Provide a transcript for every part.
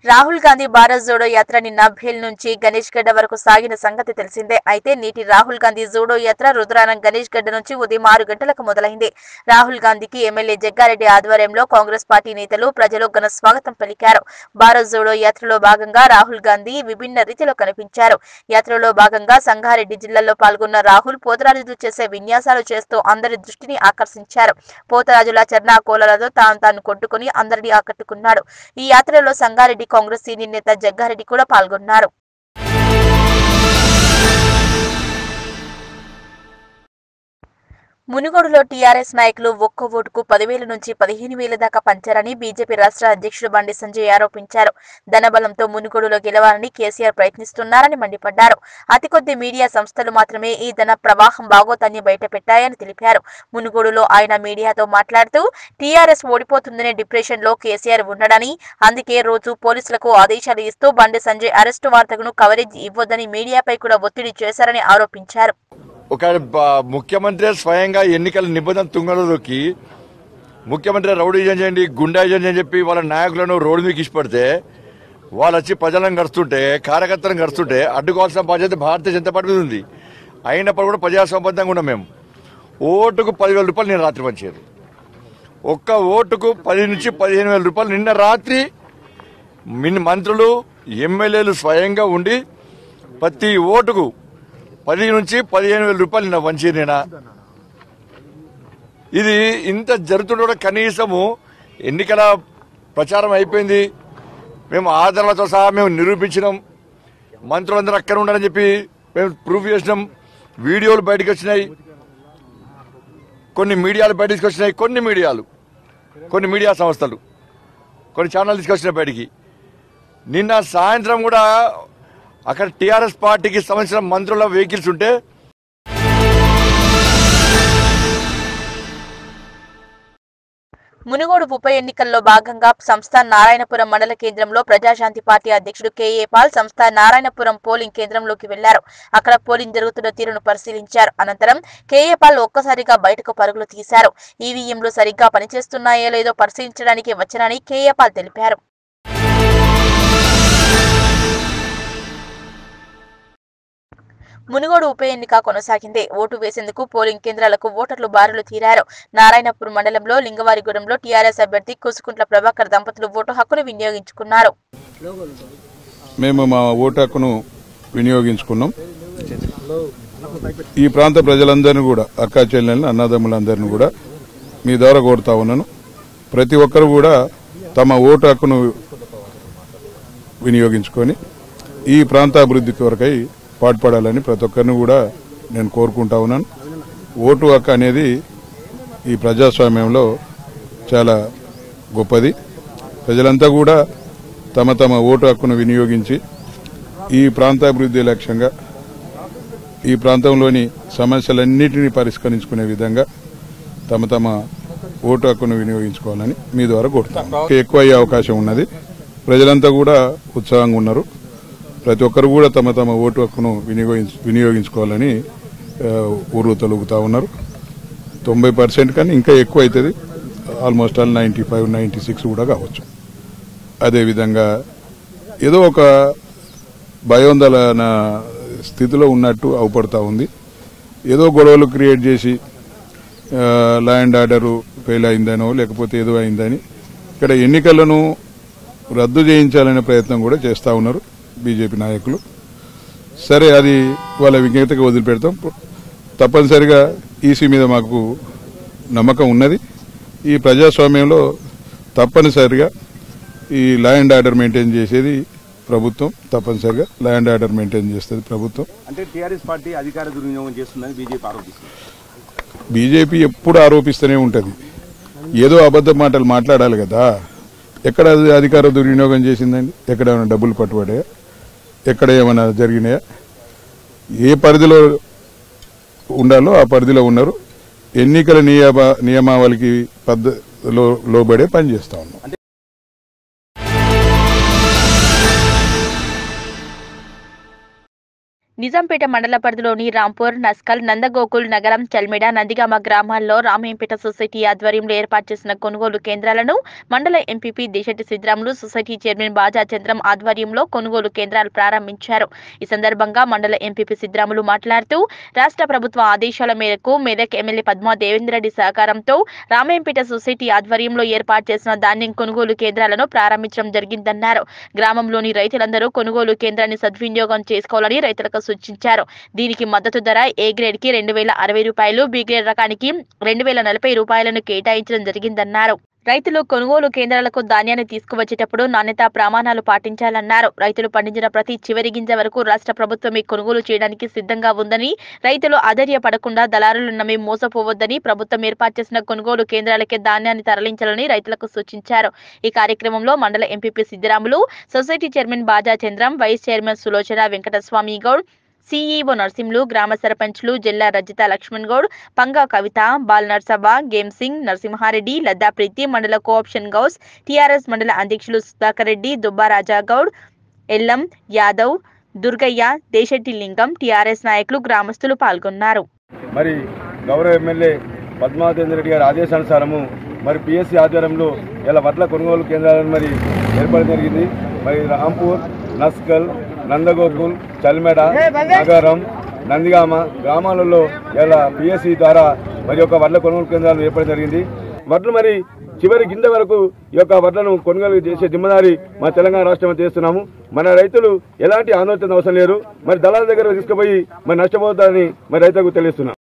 రాహుల్ గాంధీ భారత్ జోడో యాత్ర నిన్న భేల్ నుంచి గణేష్ గడ్డ వరకు సాగిన సంగతి తెలిసిందే అయితే నేటి రాహుల్ గాంధీ జోడో యాత్ర రుద్రానం గణేష్ గడ్డ నుంచి ఉదయం ఆరు గంటలకు మొదలైంది రాహుల్ గాంధీకి ఎమ్మెల్యే జగ్గారెడ్డి ఆధ్వర్యంలో కాంగ్రెస్ పార్టీ నేతలు ప్రజలు ఘన స్వాగతం పలికారు భారత్ జోడో యాత్రలో భాగంగా రాహుల్ గాంధీ విభిన్న రీతిలో కనిపించారు యాత్రలో భాగంగా సంగారెడ్డి జిల్లాలో పాల్గొన్న రాహుల్ పోతరాజులు చేసే విన్యాసాలు చేస్తూ అందరి దృష్టిని ఆకర్షించారు పోతరాజుల చర్నా కోలలతో తాను తాను కొట్టుకుని అందరినీ ఆకట్టుకున్నాడు ఈ యాత్రలో సంగారెడ్డి కాంగ్రెస్ సీనియర్ నేత జగ్గారెడ్డి కూడా పాల్గొన్నారు మునుగోడులో టీఆర్ఎస్ నాయకులు ఒక్క ఓటుకు పదివేల నుంచి పదిహేను వేల దాకా పంచారని బీజేపీ రాష్ట్ర అధ్యక్షుడు బండి సంజయ్ ఆరోపించారు ధనబలంతో మునుగోడులో గెలవాలని కేసీఆర్ ప్రయత్నిస్తున్నారని మండిపడ్డారు అతి కొద్ది మీడియా సంస్థలు మాత్రమే ఈ ధన ప్రవాహం బాగోతాన్ని బయటపెట్టాయని తెలిపారు మునుగోడులో ఆయన మీడియాతో మాట్లాడుతూ టీఆర్ఎస్ ఓడిపోతుందనే డిప్రెషన్ లో కేసీఆర్ ఉండడని అందుకే రోజు పోలీసులకు ఆదేశాలు ఇస్తూ బండి సంజయ్ అరెస్టు వార్తను కవరేజ్ ఇవ్వొద్దని మీడియాపై కూడా ఒత్తిడి చేశారని ఆరోపించారు ఒక బ- ముఖ్యమంత్రి స్వయంగా ఎన్నికల నిబంధన తుంగలోకి ముఖ్యమంత్రి రౌడీజం చేయండి గుండాయిజం అని చెప్పి వాళ్ళ నాయకులను రోడ్డు మీకు ఇష్టపడితే వాళ్ళు వచ్చి ప్రజలను గడుస్తుంటే కార్యకర్తలను గడుస్తుంటే అడ్డుకోవాల్సిన బాధ్యత భారతీయ జనతా పార్టీ మీద ఉంది అయినప్పుడు కూడా ప్రజాసంబద్ధంగా ఉన్నాం మేము ఓటుకు పదివేల రూపాయలు నేను రాత్రి పంచేది ఒక్క ఓటుకు పది నుంచి పదిహేను వేల రూపాయలు నిన్న రాత్రి మిన్ మంత్రులు ఎమ్మెల్యేలు స్వయంగా ఉండి ప్రతి ఓటుకు పది నుంచి పదిహేను వేల రూపాయలు నిన్న వంచి నేనా ఇది ఇంత జరుగుతుంటే కూడా కనీసము ఎన్నికల ప్రచారం అయిపోయింది మేము ఆధారాలతో సహా మేము నిరూపించినాం మంత్రులందరూ అక్కడ ఉండాలని చెప్పి మేము ప్రూఫ్ చేసినాం వీడియోలు బయటకు వచ్చినాయి కొన్ని మీడియాలు బయటకు వచ్చినాయి కొన్ని మీడియాలు కొన్ని మీడియా సంస్థలు కొన్ని ఛానల్ తీసుకొచ్చినాయి బయటికి నిన్న సాయంత్రం కూడా అక్కడ టీఆర్ఎస్ పార్టీకి సంబంధించిన మంత్రుల వెహికల్స్ ఉంటే మునుగోడు ఉప ఎన్నికల్లో భాగంగా సంస్థ నారాయణపురం మండల కేంద్రంలో ప్రజాశాంతి పార్టీ అధ్యక్షుడు కేఏ పాల్ సంస్థ నారాయణపురం పోలింగ్ కేంద్రంలోకి వెళ్లారు అక్కడ పోలింగ్ జరుగుతున్న తీరును పరిశీలించారు అనంతరం కేఏ పాల్ ఒక్కసారిగా బయటకు పరుగులు తీశారు ఈవీఎంలు సరిగ్గా పనిచేస్తున్నాయో లేదో పరిశీలించడానికి వచ్చానని కేఏ పాల్ తెలిపారు మునుగోడు ఉప ఎన్నిక కొనసాగింది ఓటు వేసేందుకు పోలింగ్ కేంద్రాలకు ఓటర్లు బారులు తీరారు నారాయణపూర్ మండలంలో లింగవారిగూడెంలో టీఆర్ఎస్ అభ్యర్థి కుసుకుంట్ల ప్రభాకర్ దంపతులు ఓటు హక్కును వినియోగించుకున్నారు మేము మా ఓటు హక్కును వినియోగించుకున్నాం ఈ ప్రాంత ప్రజలందరినీ కూడా అక్కా చెల్లెళ్ళని అన్నదమ్ములందరినీ కూడా మీ ద్వారా కోరుతా ఉన్నాను ప్రతి ఒక్కరు కూడా తమ ఓటు హక్కును వినియోగించుకొని ఈ ప్రాంత అభివృద్ధి కొరకై పాటుపడాలని ప్రతి ఒక్కరిని కూడా నేను కోరుకుంటా ఉన్నాను ఓటు హక్కు అనేది ఈ ప్రజాస్వామ్యంలో చాలా గొప్పది ప్రజలంతా కూడా తమ తమ ఓటు హక్కును వినియోగించి ఈ ప్రాంతాభివృద్ధి లక్ష్యంగా ఈ ప్రాంతంలోని సమస్యలన్నిటినీ పరిష్కరించుకునే విధంగా తమ తమ ఓటు హక్కును వినియోగించుకోవాలని మీ ద్వారా కోరుతాను ఎక్కువ అయ్యే అవకాశం ఉన్నది ప్రజలంతా కూడా ఉత్సాహంగా ఉన్నారు ప్రతి ఒక్కరు కూడా తమ తమ ఓటు హక్కును వినియోగించు వినియోగించుకోవాలని ఆ, ఊరు తొలుగుతా ఉన్నారు తొంభై పర్సెంట్ కానీ ఇంకా ఎక్కువ అవుతుంది almost all ninety five ninety six కూడా కావచ్చు అదేవిధంగా ఏదో ఒక భయోందలన స్థితిలో ఉన్నట్టు అవపడతా ఉంది ఏదో గొడవలు క్రియేట్ చేసి లా అండ్ ఆర్డర్ ఫెయిల్ అయిందనో లేకపోతే ఏదో అయిందని ఇక్కడ ఎన్నికలను రద్దు చేయించాలనే ప్రయత్నం కూడా చేస్తూ ఉన్నారు బీజేపీ నాయకులు సరే అది వాళ్ళ విజ్ఞతగా వదిలిపెడతాం తప్పనిసరిగా ఈసీ మీద మాకు నమ్మకం ఉన్నది ఈ ప్రజాస్వామ్యంలో తప్పనిసరిగా ఈ లా అండ్ ఆర్డర్ మెయింటైన్ చేసేది ప్రభుత్వం తప్పనిసరిగా లా అండ్ ఆర్డర్ మెయింటైన్ చేస్తుంది ప్రభుత్వం అంటే టీఆర్ఎస్ పార్టీ అధికార దుర్వినియోగం చేస్తుందని బీజేపీ ఆరోపిస్తుంది బీజేపీ ఎప్పుడు ఆరోపిస్తూనే ఉంటుంది ఏదో అబద్ధ మాటలు మాట్లాడాలి కదా ఎక్కడ అది అధికార దుర్వినియోగం చేసిందండి ఎక్కడ ఏమైనా డబ్బులు పట్టుబడాయా ఎక్కడ ఏమైనా జరిగినాయా ఏ పరిధిలో ఉండాలో ఆ పరిధిలో ఉన్నారు ఎన్నికల నియమ నియమావళికి పద్ధతిలో లోబడే పనిచేస్తా ఉన్నాం నిజాంపేట మండల పరిధిలోని రాంపూర్ నస్కల్ నందగోకుల్ నగరం చల్మిడ నందిగామ గ్రామాల్లో రామేంపేట సొసైటీ ఆధ్వర్యంలో ఏర్పాటు చేసిన కొనుగోలు కేంద్రాలను మండల MPP Desetti Siddaramulu society chairman Baja Chandram ఆధ్వర్యంలో కొనుగోలు కేంద్రాలు ప్రారంభించారు ఈ సందర్భంగా మండల ఎంపీపీ సిద్ధరాములు మాట్లాడుతూ రాష్ట్ర ప్రభుత్వ ఆదేశాల మేరకు మెదక్ ఎమ్మెల్యే పద్మా దేవేంద్రరెడ్డి సహకారంతో రామేంపేట సొసైటీ ఆధ్వర్యంలో ఏర్పాటు చేసిన ధాన్యం కొనుగోలు కేంద్రాలను ప్రారంభించడం జరిగిందన్నారు గ్రామంలోని రైతులందరూ కొనుగోలు కేంద్రాన్ని సద్వినియోగం చేసుకోవాలని రైతులకు సూచించారు దీనికి మద్దతు ధర ఏ గ్రేడ్ కి రెండు వేల అరవై రూపాయలు బి గ్రేడ్ రకానికి రెండు వేల నలభై రూపాయలను కేటాయించడం జరిగిందన్నారు రైతులు కొనుగోలు కేంద్రాలకు ధాన్యాన్ని తీసుకువచ్చేటప్పుడు నాణ్యతా ప్రమాణాలు పాటించాలన్నారు రైతులు పండించిన ప్రతి చివరి గింజ వరకు రాష్ట్ర ప్రభుత్వమే కొనుగోలు చేయడానికి సిద్ధంగా ఉందని రైతులు ఆధైర్యపడకుండా దళారులు నమ్మి మోసపోవద్దని ప్రభుత్వం ఏర్పాటు చేసిన కొనుగోలు కేంద్రాలకే ధాన్యాన్ని తరలించాలని రైతులకు సూచించారు ఈ కార్యక్రమంలో మండల MPP Siddiramulu society chairman Baja Chandram vice chairman Sulochana Venkataswamy Goud CEO Narsimhulu గ్రామ సర్పంచ్లు జిల్లా రజిత లక్ష్మణ్ గౌడ్ పంగా కవిత బాల్ నర్సబా గేమ్ సింగ్ నరసింహారెడ్డి లద్దా ప్రీతి మండల కోఆప్షన్ గౌస్ టీఆర్ఎస్ మండల అధ్యక్షులు సుధాకర్ రెడ్డి దుబ్బా రాజా గౌడ్ ఎల్లం యాదవ్ దుర్గయ్య దేశెట్టి లింగం టీఆర్ఎస్ నాయకులు గ్రామస్తులు పాల్గొన్నారు మరి గౌరవ ఎమ్మెల్యే పద్మావతేంద్ర రెడ్డి గారి ఆదేశానుసారము మరి పిఎస్సి ఆధ్వర్యంలో ఇలా వడ్ల కొనుగోలు కేంద్రాలను మరి ఏర్పడడం జరిగింది మరి రాంపూర్ నస్కల్ నందగోకుల్ చల్మెడ నగరం నందిగామ గ్రామాలలో ఇలా పిఎస్సి ద్వారా మరి యొక్క వడ్ల కొనుగోలు కేంద్రాలను ఏర్పడడం జరిగింది వడ్లు మరి చివరి గింజ వరకు ఈ యొక్క వడ్లను కొనుగోలు చేసే జిమ్మదారి మా తెలంగాణ రాష్ట్రం చేస్తున్నాము మన రైతులు ఎలాంటి ఆందోళన అవసరం లేరు మరి దళాల దగ్గర తీసుకుపోయి మరి నష్టపోతారని మరి రైతులకు తెలుస్తున్నాం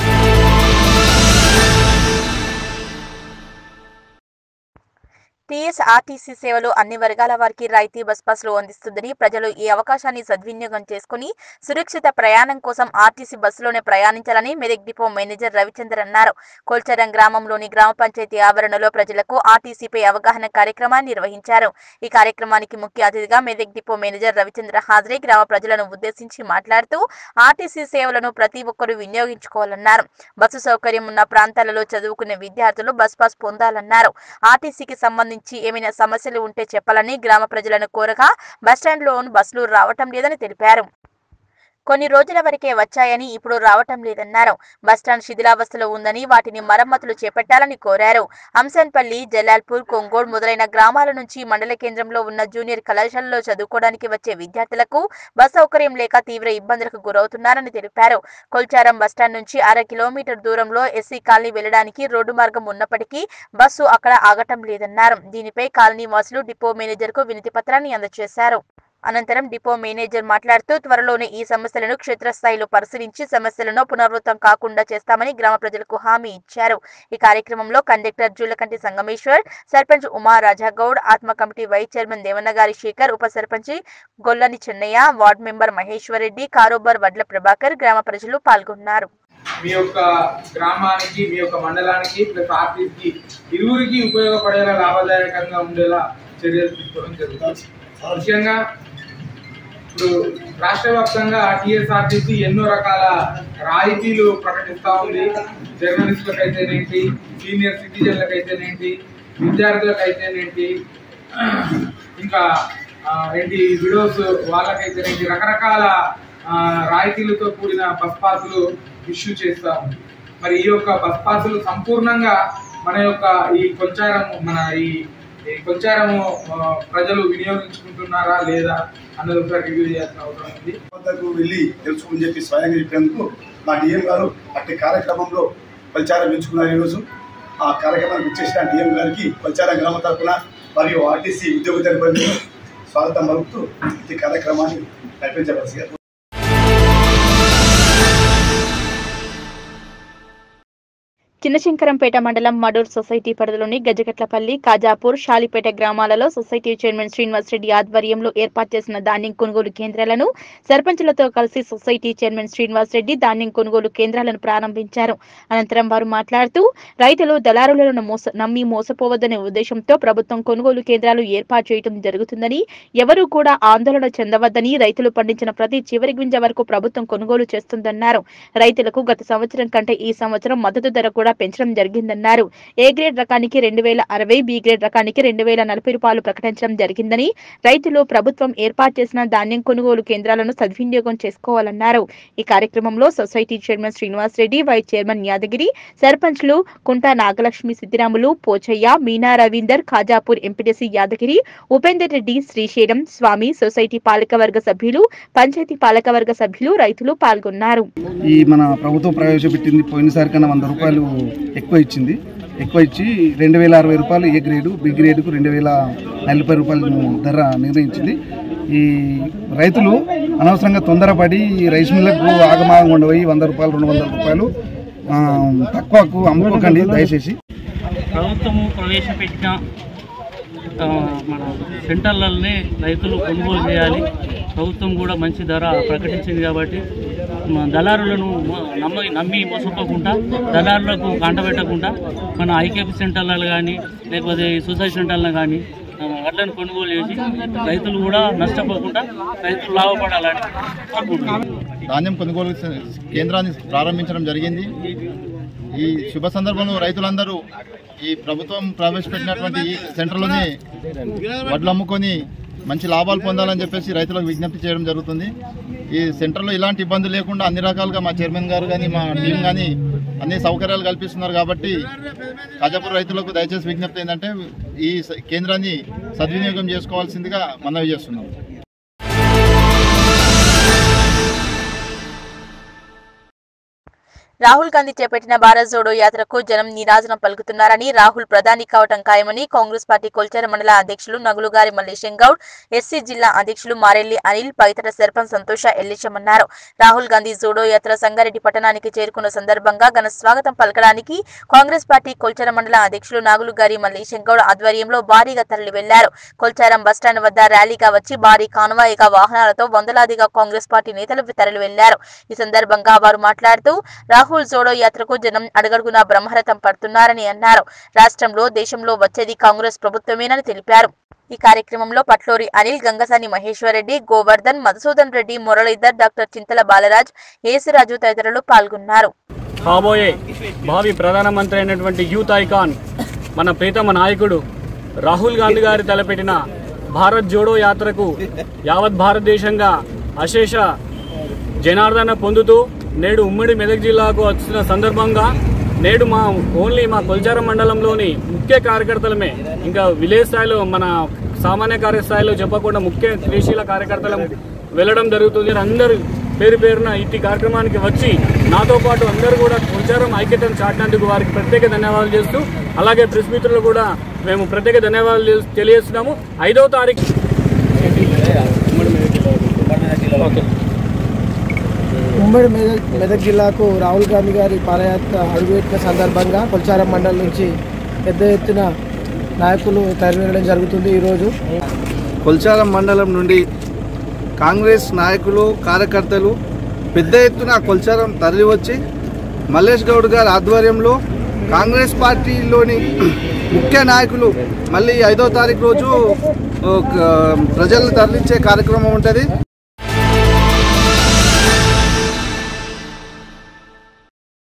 టీఎస్ ఆర్టీసీ సేవలు అన్ని వర్గాల వారికి రాయితీ బస్ పాస్లు అందిస్తుందని ప్రజలు ఈ అవకాశాన్ని సద్వినియోగం చేసుకుని సురక్షిత ప్రయాణం కోసం ఆర్టీసీ బస్సులోనే ప్రయాణించాలని మెదక్ డిపో మేనేజర్ రవిచందర్ అన్నారు కోల్చరం గ్రామంలోని గ్రామ పంచాయతీ ఆవరణలో ప్రజలకు ఆర్టీసీపై అవగాహన కార్యక్రమాన్ని నిర్వహించారు ఈ కార్యక్రమానికి ముఖ్య అతిథిగా మెదక్ డిపో మేనేజర్ రవిచంద్ర హాజరై గ్రామ ప్రజలను ఉద్దేశించి మాట్లాడుతూ ఆర్టీసీ సేవలను ప్రతి ఒక్కరూ వినియోగించుకోవాలన్నారు బస్సు సౌకర్యం ఉన్న ప్రాంతాలలో చదువుకునే విద్యార్థులు బస్ పాస్ పొందాలన్నారు ఆర్టీసీకి సంబంధించి ఏమైనా సమస్యలు ఉంటే చెప్పాలని గ్రామ ప్రజలను కోరగా బస్టాండ్లో బస్సులు రావటం లేదని తెలిపారు కొన్ని రోజుల వరకే వచ్చాయని ఇప్పుడు రావటం లేదన్నారు బస్టాండ్ శిథిలావస్థలో ఉందని వాటిని మరమ్మతులు చేపట్టాలని కోరారు అంశన్పల్లి జలాల్పూర్ కొంగోడ్ మొదలైన గ్రామాల నుంచి మండల కేంద్రంలో ఉన్న జూనియర్ కళాశాలలో చదువుకోవడానికి వచ్చే విద్యార్థులకు బస్ సౌకర్యం లేక తీవ్ర ఇబ్బందులకు గురవుతున్నారని తెలిపారు కొల్చారం బస్టాండ్ నుంచి అర కిలోమీటర్ దూరంలో ఎస్సీ కాలనీ వెళ్లడానికి రోడ్డు మార్గం ఉన్నప్పటికీ బస్సు అక్కడ ఆగటం లేదన్నారు దీనిపై కాలనీ వాసులు డిపో మేనేజర్ కు వినతి పత్రాన్ని అందజేశారు అనంతరం డిపో మేనేజర్ మాట్లాడుతూ త్వరలోనే ఈ సమస్యలను క్షేత్రస్థాయిలో పరిశీలించి సమస్యలను పునరావృతం కాకుండా చేస్తామని గ్రామ ప్రజలకు హామీ ఇచ్చారు ఈ కార్యక్రమంలో conductor Julakanti Sangameshwar sarpanch Uma Rajagoud ATMA committee vice chairman Devannagari Shekar ఉప సర్పంచ్ గొల్లని చెన్నయ్య వార్డు మెంబర్ మహేశ్వర్ రెడ్డి కారోబార్ వడ్ల ప్రభాకర్ గ్రామ ప్రజలు పాల్గొన్నారు మీ యొక్క గ్రామానికి మీ యొక్క మండలానికి ప్లస్ ఆర్టీసీకి ఇరువురికి ఉపయోగపడేలా లాభదాయకంగా ఉండేలా చర్యలు తీసుకోవడం జరుగుతుంది ముఖ్యంగా ఇప్పుడు రాష్ట్ర వ్యాప్తంగా టీఎస్ఆర్టీసీ ఎన్నో రకాల రాయితీలు ప్రకటిస్తూ ఉంది జర్నలిస్టులకు అయితేనేంటి సీనియర్ సిటిజన్లకు అయితేనేంటి విద్యార్థులకు అయితేనేంటి ఇంకా ఆ, ఏంటి విడోస్ వాళ్ళకైతేనేంటి రకరకాల ఆ, రాయితీలతో కూడిన బస్ పాసులు ఇష్యూ చేస్తూ ఉంది మరి ఈ యొక్క బస్ పాసులు సంపూర్ణంగా మన యొక్క ఈ కొంచారం మన ఈ ఈ కొంచారము ఆ, ప్రజలు వినియోగించుకుంటున్నారా లేదా అన్నది ఒకసారి రివ్యూ చేయాల్సిన అవసరం ఉంది వద్దకు వెళ్ళి తెలుసుకోమని చెప్పి స్వయంగా చెప్పేందుకు మా డిఎం గారు అట్టి కార్యక్రమంలో ప్రచారం ఎంచుకున్నారు ఈరోజు ఆ కార్యక్రమానికి ఇచ్చేసిన డిఎం గారికి ప్రచారం గ్రామ తరఫున మరియు ఆర్టీసీ ఉద్యోగ తరఫున స్వాగతం పలుకుతూ ఈ కార్యక్రమాన్ని నడిపించవలసి చిన్నశంకరంపేట మండలం మడూర్ సొసైటీ పరిధిలోని గజగట్లపల్లి కాజాపూర్ షాలిపేట గ్రామాలలో సొసైటీ చైర్మన్ శ్రీనివాస్ రెడ్డి ఆధ్వర్యంలో ఏర్పాటు చేసిన ధాన్యం కొనుగోలు కేంద్రాలను సర్పంచులతో కలిసి సొసైటీ చైర్మన్ శ్రీనివాస్ రెడ్డి ధాన్యం కొనుగోలు కేంద్రాలను ప్రారంభించారు అనంతరం వారు మాట్లాడుతూ రైతులు దళారులను మోస నమ్మి మోసపోవద్దనే ఉద్దేశంతో ప్రభుత్వం కొనుగోలు కేంద్రాలు ఏర్పాటు చేయడం జరుగుతుందని ఎవరూ కూడా ఆందోళన చెందవద్దని రైతులు పండించిన ప్రతి చివరి గింజ వరకు ప్రభుత్వం కొనుగోలు చేస్తుందన్నారు రైతులకు గత సంవత్సరం కంటే ఈ సంవత్సరం మద్దతు ధర కూడా ద్వారా పెంచడం జరిగిందన్నారు ఏ గ్రేడ్ రకానికి రెండు వేల అరవై బి గ్రేడ్ రకానికి రెండు వేల నలభై రూపాయలు ప్రకటించడం జరిగిందని రైతులు ప్రభుత్వం ఏర్పాటు చేసిన ధాన్యం కొనుగోలు కేంద్రాలను సద్వినియోగం చేసుకోవాలన్నారు ఈ కార్యక్రమంలో society chairman Srinivas Reddy vice chairman Yadagiri సర్పంచ్లు కుంట నాగలక్ష్మి సిద్దిరాములు పోచయ్య మీనా రవీందర్ ఖాజాపూర్ ఎంపీటీసీ యాదగిరి ఉపేందర్ రెడ్డి శ్రీశైలం స్వామి సొసైటీ పాలకవర్గ సభ్యులు పంచాయతీ పాలకవర్గ సభ్యులు రైతులు పాల్గొన్నారు ఈ మన ప్రభుత్వం ప్రవేశపెట్టింది పోయినసారి కన్నా వంద రూపాయలు ఎక్కువ ఇచ్చింది ఎక్కువ ఇచ్చి రెండు వేల అరవై రూపాయలు ఏ గ్రేడు బి గ్రేడ్కు రెండు వేల నలభై రూపాయలు ధర నిర్ణయించింది ఈ రైతులు అనవసరంగా తొందరపడి ఈ రైస్ మిల్లకు ఆగమాగం ఉండబోయి వంద రూపాయలు రెండు వందల రూపాయలు ఆ, తక్కువకు అమ్ముకోకండి దయచేసి ప్రభుత్వము ప్రవేశపెట్టిన ఆ, మన సెంటర్లనే రైతులు కొనుగోలు చేయాలి ప్రభుత్వం కూడా మంచి ధర ప్రకటించింది కాబట్టి మన దళారులను మో- నమ్మి నమ్మి మోసపోకుండా దళారులకు కాంటబెట్టకుండా మన ఐకేపీ సెంటర్లలో కానీ లేకపోతే ఈ సొసైటీ సెంటర్లను కానీ ఆ, వడ్లను కొనుగోలు చేసి రైతులు కూడా నష్టపోకుండా రైతులు లాభపడాలని కోరుకుంటున్నాను ధాన్యం కొనుగోలు స- కేంద్రాన్ని ప్రారంభించడం జరిగింది ఈ శుభ సందర్భంలో రైతులందరూ ఈ ప్రభుత్వం ప్రవేశపెట్టినటువంటి ఈ సెంటర్లోనే వడ్లు అమ్ముకొని మంచి లాభాలు పొందాలని చెప్పేసి రైతులకు విజ్ఞప్తి చేయడం జరుగుతుంది ఈ సెంటర్లో ఇలాంటి ఇబ్బందులు లేకుండా అన్ని రకాలుగా మా చైర్మన్ గారు కానీ మా టీం కానీ అన్ని సౌకర్యాలు కల్పిస్తున్నారు కాబట్టి కాజాపూర్ రైతులకు దయచేసి విజ్ఞప్తి ఏంటంటే ఈ స- కేంద్రాన్ని సద్వినియోగం చేసుకోవాల్సిందిగా మనవి చేస్తున్నాం రాహుల్ గాంధీ చేపట్టిన భారత్ జోడో యాత్రకు జనం నీరాజనం పలుకుతున్నారని రాహుల్ ప్రధాని కావటం ఖాయమని కాంగ్రెస్ పార్టీ కొల్చార మండల అధ్యక్షులు నగులుగారి మల్లేశం గౌడ్ ఎస్సీ జిల్లా అధ్యక్షులు మారెల్లి అనిల్ పైతర సర్పంచ్ సంతోష ఎల్లిచమన్నారు రాహుల్ గాంధీ జోడో యాత్ర సంగారెడ్డి పట్టణానికి చేరుకున్న సందర్భంగా ఘన స్వాగతం పలకడానికి కాంగ్రెస్ పార్టీ కొల్చార మండల అధ్యక్షులు నాగులుగారి మల్లేశం గౌడ్ ఆధ్వర్యంలో భారీగా తరలి వెళ్లారు కొల్చారం బస్టాండ్ వద్ద ర్యాలీగా వచ్చి భారీ కాన్వాయిగా వాహనాలతో వందలాదిగా కాంగ్రెస్ పార్టీ నేతలు తరలి వెళ్లారు ఈ సందర్భంగా వారు మాట్లాడుతూ రాహుల్ జోడో యాత్రకు జనం అడుగడుగునా బ్రహ్మరథం పడుతున్నారని అన్నారు రాష్ట్రంలో దేశంలో వచ్చేది కాంగ్రెస్ ప్రభుత్వమేనని తెలిపారు ఈ కార్యక్రమంలో పట్లూరి అనిల్ గంగసాని మహేశ్వరరెడ్డి గోవర్ధన్ మధుసూదన్ రెడ్డి మురళీధర్ డాక్టర్ చింతల బాలరాజ్ యేసురాజు తదితరులు పాల్గొన్నారు కాబోయే భావి ప్రధానమంత్రి అయినటువంటి యూత్ ఐకాన్ మన ప్రీతమ నాయకుడు రాహుల్ గాంధీ గారి తలపెట్టిన భారత్ జోడో యాత్రకు యావత్ భారతదేశంగా అశేష జనార్దన పొందుతూ నేడు ఉమ్మడి మెదక్ జిల్లాకు వచ్చిన సందర్భంగా నేడు మా ఓన్లీ మా కొల్చారం మండలంలోని ముఖ్య కార్యకర్తలమే ఇంకా విలేజ్ స్థాయిలో మన సామాన్య కార్యస్థాయిలో చెప్పకుండా ముఖ్య క్రియాశీల కార్యకర్తలం వెళ్ళడం జరుగుతుంది అందరూ పేరు పేరున ఇట్టి కార్యక్రమానికి వచ్చి నాతో పాటు అందరూ కూడా కొల్చారం ఐక్యతను చాటినందుకు వారికి ప్రత్యేక ధన్యవాదాలు చేస్తూ అలాగే ప్రెస్ మిత్రులు కూడా మేము ప్రత్యేక ధన్యవాదాలు తెలి- తెలియజేస్తున్నాము ఐదవ తారీఖు ఉమ్మడి మెదక్ మెదక్ జిల్లాకు రాహుల్ గాంధీ గారి పాదయాత్ర అడుగుపెట్టిన సందర్భంగా కొల్చారం మండలం నుంచి పెద్ద ఎత్తున నాయకులు తరలివేయడం జరుగుతుంది ఈరోజు కొల్చారం మండలం నుండి కాంగ్రెస్ నాయకులు కార్యకర్తలు పెద్ద ఎత్తున కొల్చారం తరలివచ్చి మల్లేష్ గౌడ్ గారి ఆధ్వర్యంలో కాంగ్రెస్ పార్టీలోని ముఖ్య నాయకులు మళ్ళీ ఐదో తారీఖు రోజు ఒక ప్రజలను తరలించే కార్యక్రమం ఉంటుంది